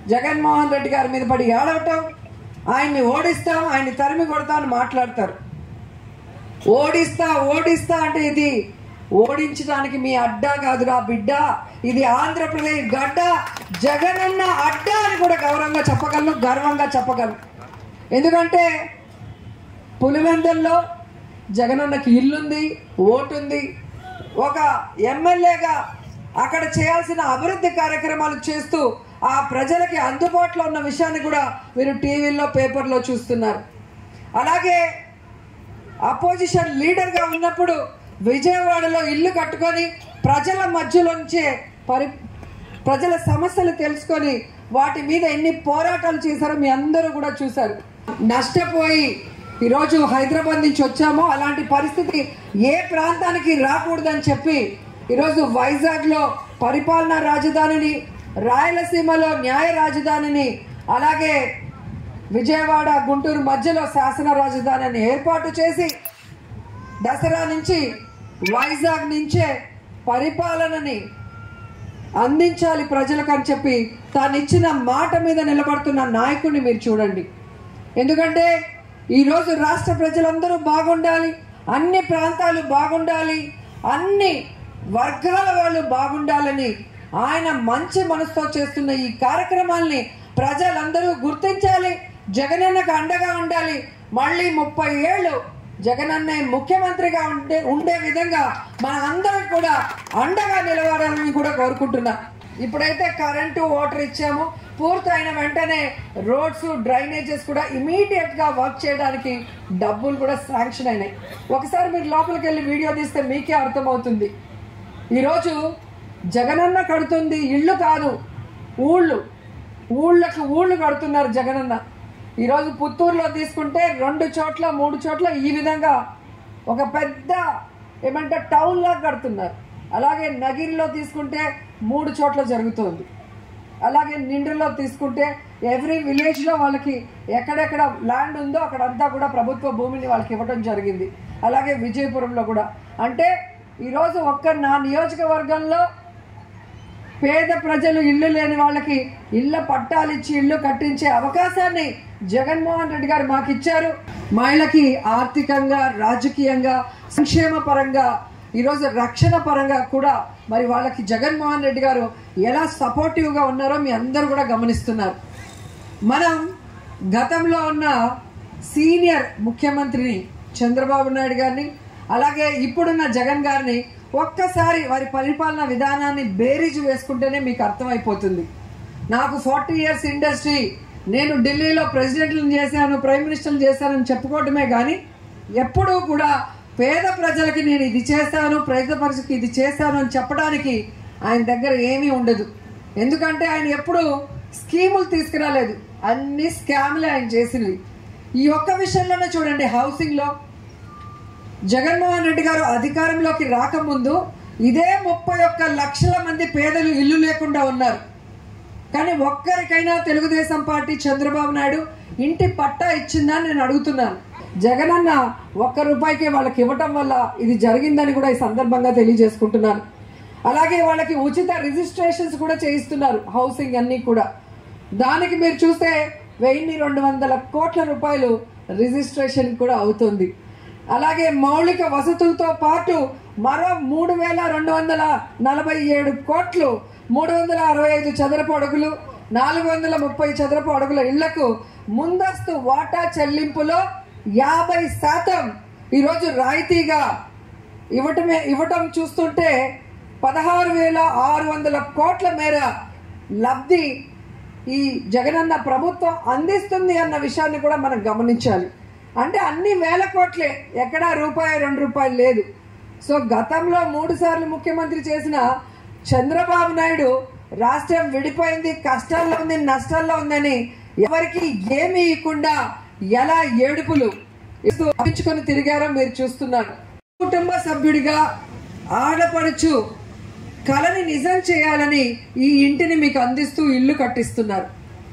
జగన్మోహన్ రెడ్డి గారి మీద పడి ఏడవటం ఆయన్ని ఓడిస్తాం ఆయన్ని తరిమి కొడతాం అని మాట్లాడతారు ఓడిస్తా ఓడిస్తా అంటే ఇది ఓడించడానికి మీ అడ్డా కాదురా బిడ్డ ఇది ఆంధ్రప్రదేశ్ గడ్డ జగనన్న అడ్డా అని కూడా గౌరవంగా చెప్పగలను గర్వంగా చెప్పగలను ఎందుకంటే పులివెందల్లో జగనన్నకి ఇల్లుంది ఓటుంది ఒక ఎమ్మెల్యేగా అక్కడ చేయాల్సిన అభివృద్ధి కార్యక్రమాలు చేస్తూ ఆ ప్రజలకి అందుబాటులో ఉన్న విషయాన్ని కూడా మీరు టీవీల్లో పేపర్లో చూస్తున్నారు అలాగే అపోజిషన్ లీడర్గా ఉన్నప్పుడు విజయవాడలో ఇల్లు కట్టుకొని ప్రజల మధ్యలోంచే పరి ప్రజల సమస్యలు తెలుసుకొని వాటి మీద ఎన్ని పోరాటాలు చేశారో మీ అందరూ కూడా చూశారు నష్టపోయి ఈరోజు హైదరాబాద్ నుంచి వచ్చామో అలాంటి పరిస్థితి ఏ ప్రాంతానికి రాకూడదని చెప్పి ఈరోజు వైజాగ్లో పరిపాలనా రాజధానిని రాయలసీమలో న్యాయ రాజధానిని అలాగే విజయవాడ గుంటూరు మధ్యలో శాసన రాజధానిని ఏర్పాటు చేసి దసరా నుంచి వైజాగ్ నుంచే పరిపాలనని అందించాలి ప్రజలకు అని చెప్పి తాను ఇచ్చిన మాట మీద నిలబడుతున్న నాయకుడిని మీరు చూడండి ఎందుకంటే ఈరోజు రాష్ట్ర ప్రజలందరూ బాగుండాలి అన్ని ప్రాంతాలు బాగుండాలి అన్ని వర్గాల వాళ్ళు బాగుండాలని ఆయన మంచి మనసుతో చేస్తున్న ఈ కార్యక్రమాల్ని ప్రజలందరూ గుర్తించాలి జగనన్నకు అండగా ఉండాలి మళ్ళీ ముప్పై ఏళ్ళు జగనన్నే ముఖ్యమంత్రిగా ఉండే ఉండే విధంగా మన అందరం కూడా అండగా నిలబడాలని కూడా కోరుకుంటున్నా ఇప్పుడైతే కరెంటు వాటర్ ఇచ్చాము పూర్తయిన వెంటనే రోడ్స్ డ్రైనేజెస్ కూడా ఇమీడియట్ గా వర్క్ చేయడానికి డబ్బులు కూడా శాంక్షన్ అయినాయి ఒకసారి మీరు లోపలికి వెళ్ళి వీడియో తీస్తే మీకే అర్థమవుతుంది ఈరోజు జగనన్న కడుతుంది ఇళ్ళు కాదు ఊళ్ళు ఊళ్ళకి ఊళ్ళు కడుతున్నారు జగనన్న ఈరోజు పుత్తూరులో తీసుకుంటే రెండు చోట్ల మూడు చోట్ల ఈ విధంగా ఒక పెద్ద ఏమంటే టౌన్ లాగా కడుతున్నారు అలాగే నగిరిలో తీసుకుంటే మూడు చోట్ల జరుగుతోంది అలాగే నిండులో తీసుకుంటే ఎవ్రీ విలేజ్లో వాళ్ళకి ఎక్కడెక్కడ ల్యాండ్ ఉందో అక్కడంతా కూడా ప్రభుత్వ భూమిని వాళ్ళకి ఇవ్వడం జరిగింది అలాగే విజయపురంలో కూడా అంటే ఈరోజు ఒక్క నా నియోజకవర్గంలో పేద ప్రజలు ఇల్లు లేని వాళ్ళకి ఇళ్ళ పట్టాలు ఇచ్చి ఇల్లు కట్టించే అవకాశాన్ని జగన్మోహన్ రెడ్డి గారు మాకు ఇచ్చారు మహిళకి ఆర్థికంగా రాజకీయంగా సంక్షేమ పరంగా ఈరోజు రక్షణ పరంగా కూడా మరి వాళ్ళకి జగన్మోహన్ రెడ్డి గారు ఎలా సపోర్టివ్గా ఉన్నారో మీ అందరూ కూడా గమనిస్తున్నారు మనం గతంలో ఉన్న సీనియర్ ముఖ్యమంత్రిని చంద్రబాబు నాయుడు గారిని అలాగే ఇప్పుడున్న జగన్ గారిని ఒక్కసారి వారి పరిపాలన విధానాన్ని బేరీజు వేసుకుంటేనే మీకు అర్థమైపోతుంది నాకు ఫార్టీ ఇయర్స్ ఇండస్ట్రీ నేను ఢిల్లీలో ప్రెసిడెంట్లను చేశాను ప్రైమ్ మినిస్టర్లు చేశానని చెప్పుకోవటమే కానీ ఎప్పుడూ కూడా పేద ప్రజలకి నేను ఇది చేశాను పేద ప్రజలకి ఇది చేశాను అని చెప్పడానికి ఆయన దగ్గర ఏమీ ఉండదు ఎందుకంటే ఆయన ఎప్పుడు స్కీములు తీసుకురాలేదు అన్ని స్కామ్లే ఆయన చేసినవి ఈ ఒక్క విషయంలోనే చూడండి హౌసింగ్లో జగన్మోహన్ రెడ్డి గారు అధికారంలోకి రాకముందు ఇదే ముప్పై ఒక్క లక్షల మంది పేదలు ఇల్లు లేకుండా ఉన్నారు కానీ ఒక్కరికైనా తెలుగుదేశం పార్టీ చంద్రబాబు నాయుడు ఇంటి పట్టా ఇచ్చిందా నేను అడుగుతున్నాను జగనన్న ఒక్క రూపాయికే వాళ్ళకి ఇవ్వటం వల్ల ఇది జరిగిందని కూడా ఈ సందర్భంగా తెలియజేసుకుంటున్నాను అలాగే వాళ్ళకి ఉచిత రిజిస్ట్రేషన్స్ కూడా చేయిస్తున్నారు హౌసింగ్ అన్ని కూడా దానికి మీరు చూస్తే వెయ్యి రెండు వందల కోట్ల రూపాయలు రిజిస్ట్రేషన్ కూడా అవుతుంది అలాగే మౌలిక వసతులతో పాటు మరో మూడు వేల రెండు వందల నలభై ఏడు కోట్లు మూడు వందల అరవై ఐదు చదరపు అడుగులు నాలుగు వందల ముప్పై చదరపు అడుగుల ఇళ్లకు ముందస్తు వాటా చెల్లింపులో యాభై శాతం ఈరోజు రాయితీగా ఇవ్వటమే ఇవ్వటం చూస్తుంటే పదహారు వేల ఆరు వందల కోట్ల మేర లబ్ధి ఈ జగనన్న ప్రభుత్వం అందిస్తుంది అన్న విషయాన్ని కూడా మనం గమనించాలి అంటే అన్ని వేల కోట్లే ఎక్కడా రూపాయి రెండు రూపాయలు లేదు సో గతంలో మూడు సార్లు ముఖ్యమంత్రి చేసిన చంద్రబాబు నాయుడు రాష్ట్రం విడిపోయింది కష్టాల్లో ఉంది నష్టాల్లో ఉందని ఎవరికి ఏమీ ఇవ్వకుండా ఎలా ఏడుపులు ఇస్తూ తప్పించుకొని తిరిగారో మీరు చూస్తున్నారు కుటుంబ సభ్యుడిగా ఆడపడుచు కళని నిజం చేయాలని ఈ ఇంటిని మీకు అందిస్తూ ఇల్లు కట్టిస్తున్నారు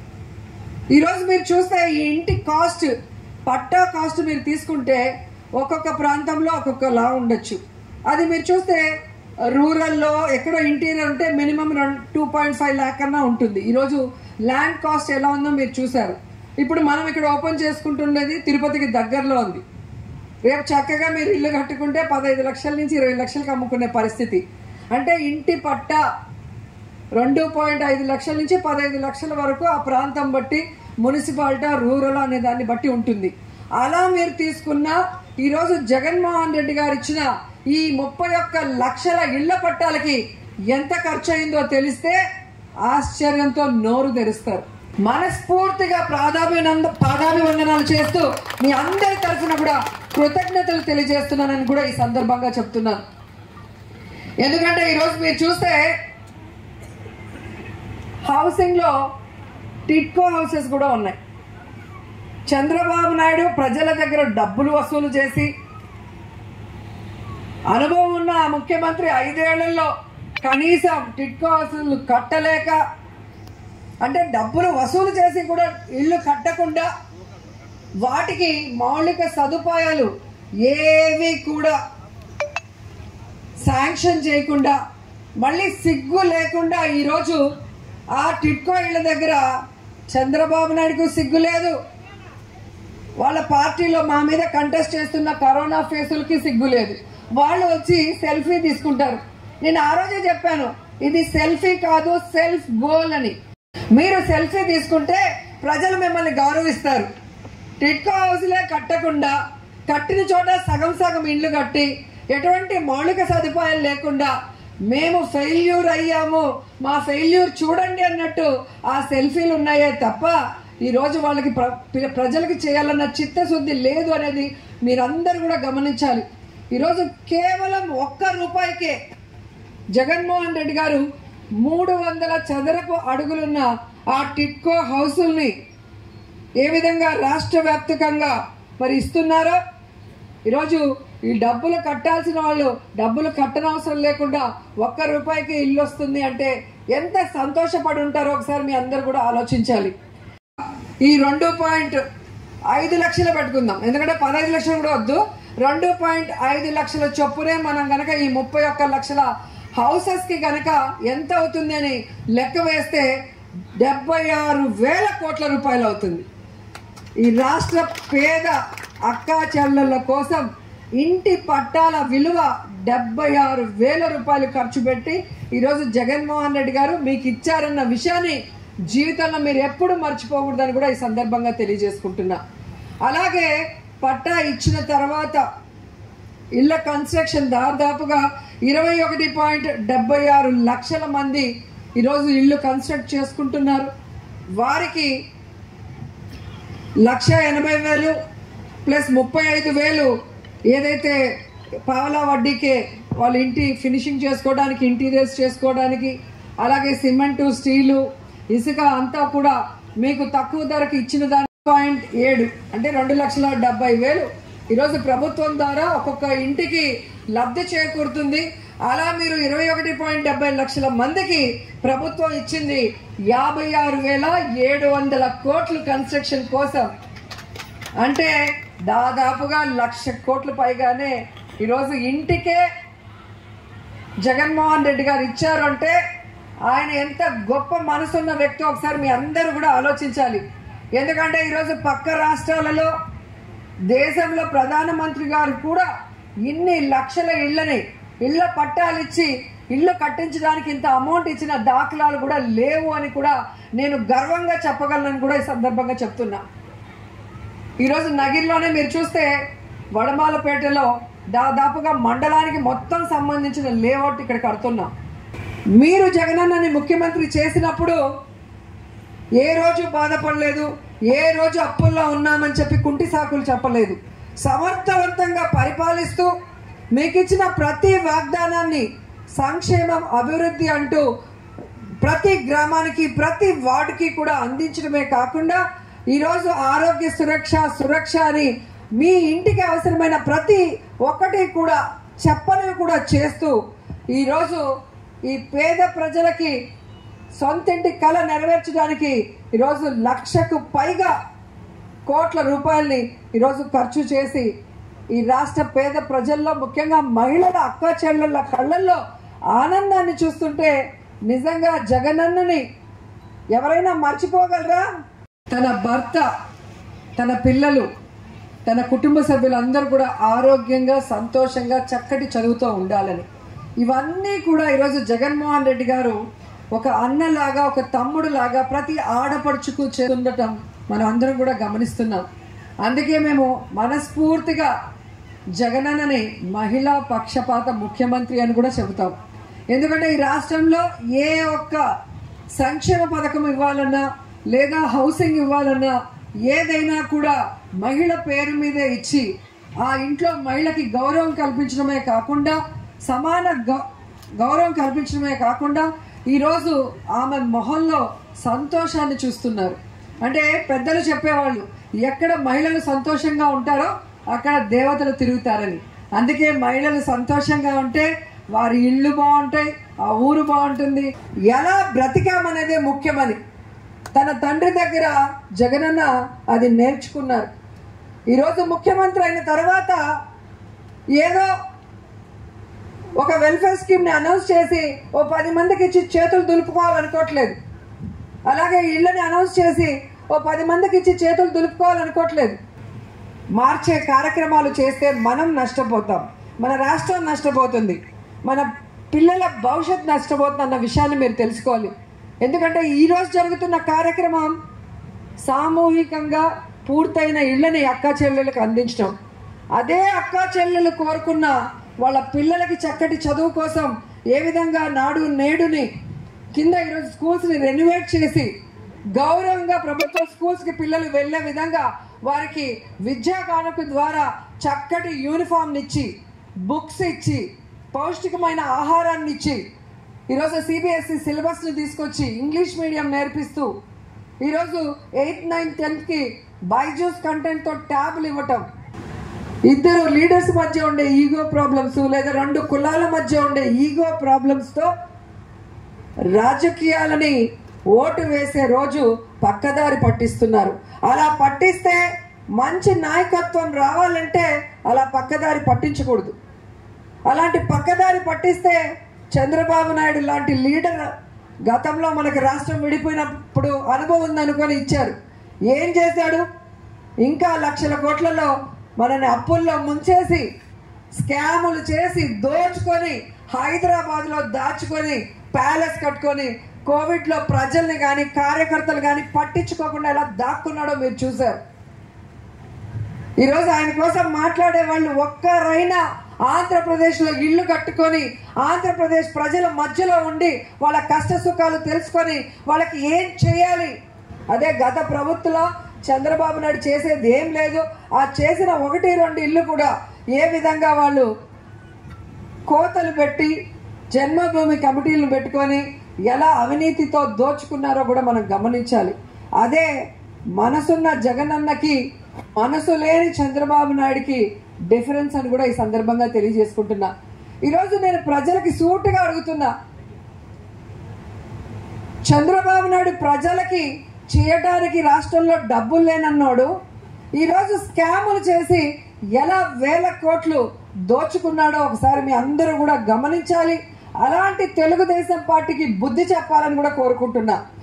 ఈరోజు మీరు చూస్తే ఈ ఇంటి కాస్ట్ పట్టా కాస్ట్ మీరు తీసుకుంటే ఒక్కొక్క ప్రాంతంలో ఒక్కొక్కలా ఉండొచ్చు అది మీరు చూస్తే రూరల్లో ఎక్కడో ఇంటీరియర్ ఉంటే minimum two point five lakh అన్నా ఉంటుంది ఈరోజు ల్యాండ్ కాస్ట్ ఎలా ఉందో మీరు చూసారు ఇప్పుడు మనం ఇక్కడ ఓపెన్ చేసుకుంటున్నది తిరుపతికి దగ్గరలో ఉంది రేపు చక్కగా మీరు ఇల్లు కట్టుకుంటే పదహైదు లక్షల నుంచి ఇరవై లక్షలకు అమ్ముకునే పరిస్థితి అంటే ఇంటి పట్ట రెండు పాయింట్ ఐదు లక్షల నుంచి పదహైదు లక్షల వరకు ఆ ప్రాంతం బట్టి మున్సిపాలిటీ రూరల్ అనే దాన్ని బట్టి ఉంటుంది అలా మీరు తీసుకున్న ఈరోజు జగన్మోహన్ రెడ్డి గారు ఇచ్చిన ఈ ముప్పై ఒక్క లక్షల ఇళ్ల పట్టాలకి ఎంత ఖర్చు అయిందో తెలిస్తే ఆశ్చర్యంతో నోరు తెరుస్తారు మనస్ఫూర్తిగా ప్రాధాన్య పాదాభివందనాలు చేస్తూ మీ అందరి తరఫున కూడా కృతజ్ఞతలు తెలియజేస్తున్నానని కూడా ఈ సందర్భంగా చెప్తున్నాను ఎందుకంటే ఈరోజు మీరు చూస్తే హౌసింగ్ లో టిట్కో హౌసెస్ కూడా ఉన్నాయి చంద్రబాబు నాయుడు ప్రజల దగ్గర డబ్బులు వసూలు చేసి అనుభవం ఉన్న ఆ ముఖ్యమంత్రి ఐదేళ్లలో కనీసం టిట్కో హౌసులు కట్టలేక అంటే డబ్బులు వసూలు చేసి కూడా ఇల్లు కట్టకుండా వాటికి మౌలిక సదుపాయాలు ఏవి కూడా శాంక్షన్ చేయకుండా మళ్ళీ సిగ్గు లేకుండా ఈరోజు ఆ టిట్కో ఇళ్ళ దగ్గర చంద్రబాబు నాయుడుకు సిగ్గు లేదు వాళ్ళ పార్టీలో మా మీద కంటెస్ట్ చేస్తున్న కరోనా ఫేసులకి సిగ్గు లేదు వాళ్ళు వచ్చి సెల్ఫీ తీసుకుంటారు నేను ఆ రోజే చెప్పాను ఇది సెల్ఫీ కాదు సెల్ఫ్ గోల్ అని మీరు సెల్ఫీ తీసుకుంటే ప్రజలు మిమ్మల్ని గౌరవిస్తారు టిట్కో హౌస్లే కట్టకుండా కట్టిన చోట సగం సగం ఇండ్లు కట్టి ఎటువంటి మౌలిక సదుపాయాలు లేకుండా మేము ఫెయిల్యూర్ అయ్యాము మా ఫెయిల్యూర్ చూడండి అన్నట్టు ఆ సెల్ఫీలు ఉన్నాయే తప్ప ఈరోజు వాళ్ళకి ప్ర ప్ర- ప్రజలకి చేయాలన్న చిత్తశుద్ధి లేదు అనేది మీరందరూ కూడా గమనించాలి ఈరోజు కేవలం ఒక్క రూపాయికే జగన్మోహన్ రెడ్డి గారు మూడు వందల చదరపు అడుగులున్న ఆ టిట్కో హౌసుల్ని ఏ విధంగా రాష్ట్ర వ్యాప్తకంగా మరి ఇస్తున్నారో ఈరోజు ఈ డబ్బులు కట్టాల్సిన వాళ్ళు డబ్బులు కట్టనవసరం లేకుండా ఒక్క రూపాయికి ఇల్లు వస్తుంది అంటే ఎంత సంతోషపడి ఉంటారో ఒకసారి మీ అందరు కూడా ఆలోచించాలి ఈ రెండు పాయింట్ ఐదు లక్షలు పెట్టుకుందాం ఎందుకంటే పదహైదు లక్షలు కూడా వద్దు రెండు పాయింట్ ఐదు లక్షల చొప్పునే మనం గనక ఈ ముప్పై ఒక్క లక్షల హౌసెస్ కి గనక ఎంత అవుతుంది అని లెక్క వేస్తే డెబ్బై ఆరు వేల కోట్ల రూపాయలు అవుతుంది ఈ రాష్ట్ర పేద అక్కా చెల్లెళ్ళ కోసం ఇంటి పట్టాల విలువ డెబ్బై ఆరు వేల రూపాయలు ఖర్చు పెట్టి ఈరోజు జగన్మోహన్ రెడ్డి గారు మీకు ఇచ్చారన్న విషయాన్ని జీవితంలో మీరు ఎప్పుడు మర్చిపోకూడదని కూడా ఈ సందర్భంగా తెలియజేసుకుంటున్నా అలాగే పట్టా ఇచ్చిన తర్వాత ఇళ్ళ కన్స్ట్రక్షన్ దాదాపుగా ఇరవై ఒకటి పాయింట్ డెబ్బై ఆరు లక్షల మంది ఈరోజు ఇల్లు కన్స్ట్రక్ట్ చేసుకుంటున్నారు వారికి లక్ష ఎనభై వేలు ప్లస్ ముప్పై ఐదు వేలు ఏదైతే పావలా వడ్డీకే వాళ్ళ ఇంటి ఫినిషింగ్ చేసుకోవడానికి ఇంటీరియర్స్ చేసుకోవడానికి అలాగే సిమెంటు స్టీలు ఇసుక అంతా కూడా మీకు తక్కువ ధరకు ఇచ్చిన దాని పాయింట్ ఏడు అంటే రెండు లక్షల డెబ్బై వేలు ఈరోజు ప్రభుత్వం ద్వారా ఒక్కొక్క ఇంటికి లబ్ధి చేకూరుతుంది అలా మీరు ఇరవై ఒకటి పాయింట్ డెబ్బై లక్షల మందికి ప్రభుత్వం ఇచ్చింది యాభై ఆరు వేల ఏడు వందల కోట్లు కన్స్ట్రక్షన్ కోసం అంటే దాదాపుగా లక్ష కోట్ల పైగానే ఈరోజు ఇంటికే జగన్మోహన్ రెడ్డి గారు ఇచ్చారు అంటే ఆయన ఎంత గొప్ప మనసున్న వ్యక్తి ఒకసారి మీ అందరూ కూడా ఆలోచించాలి ఎందుకంటే ఈరోజు పక్క రాష్ట్రాలలో దేశంలో ప్రధానమంత్రి గారు కూడా ఇన్ని లక్షల ఇళ్ళని ఇళ్ళ పట్టాలు ఇచ్చి ఇల్లు కట్టించడానికి ఇంత అమౌంట్ ఇచ్చిన దాఖలాలు కూడా లేవు అని కూడా నేను గర్వంగా చెప్పగలను కూడా ఈ సందర్భంగా చెప్తున్నా ఈరోజు నగిరిలోనే మీరు చూస్తే వడమాలపేటలో దాదాపుగా మండలానికి మొత్తం సంబంధించిన లేఅవుట్ ఇక్కడ కడుతున్నాం మీరు జగనన్నని ముఖ్యమంత్రి చేసినప్పుడు ఏ రోజు బాధపడలేదు ఏ రోజు అప్పుల్లో ఉన్నామని చెప్పి కుంటి సాకులు చెప్పలేదు సమర్థవంతంగా పరిపాలిస్తూ మీకు ఇచ్చిన ప్రతి వాగ్దానాన్ని సంక్షేమం అభివృద్ధి అంటూ ప్రతి గ్రామానికి ప్రతి వార్డుకి కూడా అందించడమే కాకుండా ఈరోజు ఆరోగ్య సురక్ష సురక్ష అని మీ ఇంటికి అవసరమైన ప్రతి ఒక్కటి కూడా చెప్పనివి కూడా చేస్తూ ఈరోజు ఈ పేద ప్రజలకి సొంతింటి కళ నెరవేర్చడానికి ఈరోజు లక్షకు పైగా కోట్ల రూపాయల్ని ఈరోజు ఖర్చు చేసి ఈ రాష్ట్ర పేద ప్రజల్లో ముఖ్యంగా మహిళల అక్క చెల్లెళ్ళ కళ్ళల్లో ఆనందాన్ని చూస్తుంటే నిజంగా జగనన్నని ఎవరైనా మర్చిపోగలరా తన భర్త తన పిల్లలు తన కుటుంబ సభ్యులందరూ కూడా ఆరోగ్యంగా సంతోషంగా చక్కటి చదువుతో ఉండాలని ఇవన్నీ కూడా ఈరోజు జగన్మోహన్ రెడ్డి గారు ఒక అన్నలాగా ఒక తమ్ముడు లాగా ప్రతి ఆడపడుచుకు చేస్తుండటం మనం అందరం కూడా గమనిస్తున్నాం అందుకే మేము మనస్ఫూర్తిగా జగనన్నని మహిళా పక్షపాత ముఖ్యమంత్రి అని కూడా చెబుతాం ఎందుకంటే ఈ రాష్ట్రంలో ఏ ఒక్క సంక్షేమ పథకం ఇవ్వాలన్నా లేదా హౌసింగ్ ఇవ్వాలన్నా ఏదైనా కూడా మహిళ పేరు మీదే ఇచ్చి ఆ ఇంట్లో మహిళకి గౌరవం కల్పించడమే కాకుండా సమాన గౌ- గౌరవం కల్పించడమే కాకుండా ఈరోజు ఆమె మొహంలో సంతోషాన్ని చూస్తున్నారు అంటే పెద్దలు చెప్పేవాళ్ళు ఎక్కడ మహిళలు సంతోషంగా ఉంటారో అక్కడ దేవతలు తిరుగుతారని అందుకే మహిళలు సంతోషంగా ఉంటే వారి ఇళ్ళు బాగుంటాయి ఆ ఊరు బాగుంటుంది ఎలా బ్రతికామనేదే ముఖ్యమని తన తండ్రి దగ్గర జగనన్న అది నేర్చుకున్నారు ఈరోజు ముఖ్యమంత్రి అయిన తర్వాత ఏదో ఒక వెల్ఫేర్ స్కీమ్ని అనౌన్స్ చేసి ఓ పది మందికి ఇచ్చి చేతులు దులుపుకోవాలనుకోవట్లేదు అలాగే ఇళ్ళని అనౌన్స్ చేసి ఓ పది మందికి ఇచ్చి చేతులు దులుపుకోవాలనుకోవట్లేదు మార్చే కార్యక్రమాలు చేస్తే మనం నష్టపోతాం మన రాష్ట్రం నష్టపోతుంది మన పిల్లల భవిష్యత్ నష్టపోతుంది అన్న విషయాన్ని మీరు తెలుసుకోవాలి ఎందుకంటే ఈరోజు జరుగుతున్న కార్యక్రమం సామూహికంగా పూర్తయిన ఇళ్ళని అక్కా చెల్లెలకు అందించడం అదే అక్కా చెల్లెలు కోరుకున్న వాళ్ళ పిల్లలకి చక్కటి చదువు కోసం ఏ విధంగా నాడు నేడుని కింద ఈరోజు స్కూల్స్ని రెనోవేట్ చేసి గౌరవంగా ప్రభుత్వ స్కూల్స్కి పిల్లలు వెళ్ళే విధంగా వారికి విద్యా కానుక ద్వారా చక్కటి యూనిఫామ్ని ఇచ్చి బుక్స్ ఇచ్చి పౌష్టికమైన ఆహారాన్ని ఇచ్చి ఈరోజు సిబిఎస్ఈ సిలబస్ని తీసుకొచ్చి ఇంగ్లీష్ మీడియం నేర్పిస్తూ ఈరోజు ఎయిత్ నైన్ టెన్త్కి బైజూస్ కంటెంట్తో ట్యాబ్లు ఇవ్వటం ఇద్దరు లీడర్స్ మధ్య ఉండే ఈగో ప్రాబ్లమ్స్ లేదా రెండు కులాల మధ్య ఉండే ఈగో ప్రాబ్లమ్స్తో రాజకీయాలని ఓటు వేసే రోజు పక్కదారి పట్టిస్తున్నారు అలా పట్టిస్తే మంచి నాయకత్వం రావాలంటే అలా పక్కదారి పట్టించకూడదు అలాంటి పక్కదారి పట్టిస్తే చంద్రబాబు నాయుడు లాంటి లీడర్ గతంలో మనకు రాష్ట్రం విడిపోయినప్పుడు అనుభవం ఉందనుకొని ఇచ్చారు ఏం చేశాడు ఇంకా లక్షల కోట్లలో మనని అప్పుల్లో ముంచేసి స్కాములు చేసి దోచుకొని హైదరాబాద్లో దాచుకొని ప్యాలెస్ కట్టుకొని కోవిడ్లో ప్రజల్ని కానీ కార్యకర్తలు కానీ పట్టించుకోకుండా ఎలా దాక్కున్నాడో మీరు చూశారు ఈరోజు ఆయన కోసం మాట్లాడే వాళ్ళు ఒక్కరైనా ఆంధ్రప్రదేశ్లో ఇల్లు కట్టుకొని ఆంధ్రప్రదేశ్ ప్రజల మధ్యలో ఉండి వాళ్ళ కష్ట సుఖాలు తెలుసుకొని వాళ్ళకి ఏం చేయాలి అదే గత ప్రభుత్వంలో చంద్రబాబు నాయుడు చేసేది ఏం లేదు ఆ చేసిన ఒకటి రెండు ఇల్లు కూడా ఏ విధంగా వాళ్ళు కోతలు పెట్టి జన్మభూమి కమిటీలను పెట్టుకొని ఎలా అవినీతితో దోచుకున్నారో కూడా మనం గమనించాలి అదే మనసున్న జగనన్నకి మనసు లేని చంద్రబాబు నాయుడికి డిఫరెన్స్ అని కూడా ఈ సందర్భంగా తెలియజేసుకుంటున్నా ఈరోజు నేను ప్రజలకి సూటుగా అడుగుతున్నా చంద్రబాబు నాయుడు ప్రజలకి చేయడానికి రాష్ట్రంలో డబ్బులు లేనన్నాడు ఈరోజు స్కాములు చేసి ఎలా వేల కోట్లు దోచుకున్నాడో ఒకసారి మీ అందరూ కూడా గమనించాలి అలాంటి తెలుగుదేశం పార్టీకి బుద్ధి చెప్పాలని కూడా కోరుకుంటున్నా